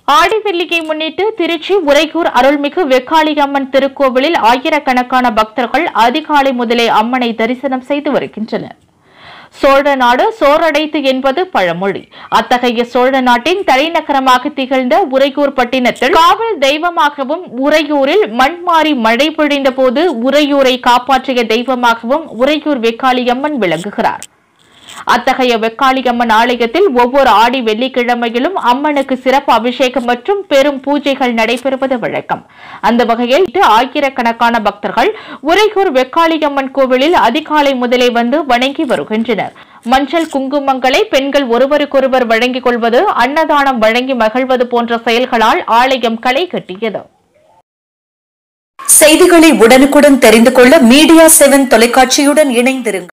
ஆடி வெள்ளியை முன்னிட்டு திருச்சி உறையூர் அருள்மிகு வெக்காளியம்மன் திருக்கோவிலில் ஆயிரக்கணக்கான பக்தர்கள் அதிகாலை முதலே அம்மனை தரிசனம் செய்து வருகின்றனர் சோழ நாடு சோரடைத்து என்பது பழமொழி அத்தகைய சோழ நாட்டின் தலைநகரமாக திகழ்ந்த உறையூர் பட்டினத்தில் காவல் தெய்வமாகவும் உறையூரில் மண் மாறி மழை பொழிந்த போது உறையூரை காப்பாற்றிய தெய்வமாகவும் உறையூர் வெக்காளியம்மன் விளங்குகிறார் அத்தகைய வெக்காளியம்மன் ஆலயத்தில் ஒவ்வொரு ஆடி வெள்ளிக்கிழமையிலும் அம்மனுக்கு சிறப்பு அபிஷேகம் மற்றும் பெரும் பூஜைகள் நடைபெறுவது வழக்கம் அந்த வகையில் இன்று ஆயிரக்கணக்கான பக்தர்கள் உறையூர் வெக்காளியம்மன் கோவிலில் அதிகாலை முதலே வந்து வணங்கி வருகின்றனர் மஞ்சள் குங்குமங்களை பெண்கள் ஒருவருக்கொருவர் வழங்கிக் கொள்வது அன்னதானம் வழங்கி மகிழ்வது போன்ற செயல்களால் ஆலயம் களை கட்டியது செய்திகளை உடனுக்குடன் தெரிந்து கொள்ள மீடியா செவன் தொலைக்காட்சியுடன் இணைந்திருங்கள்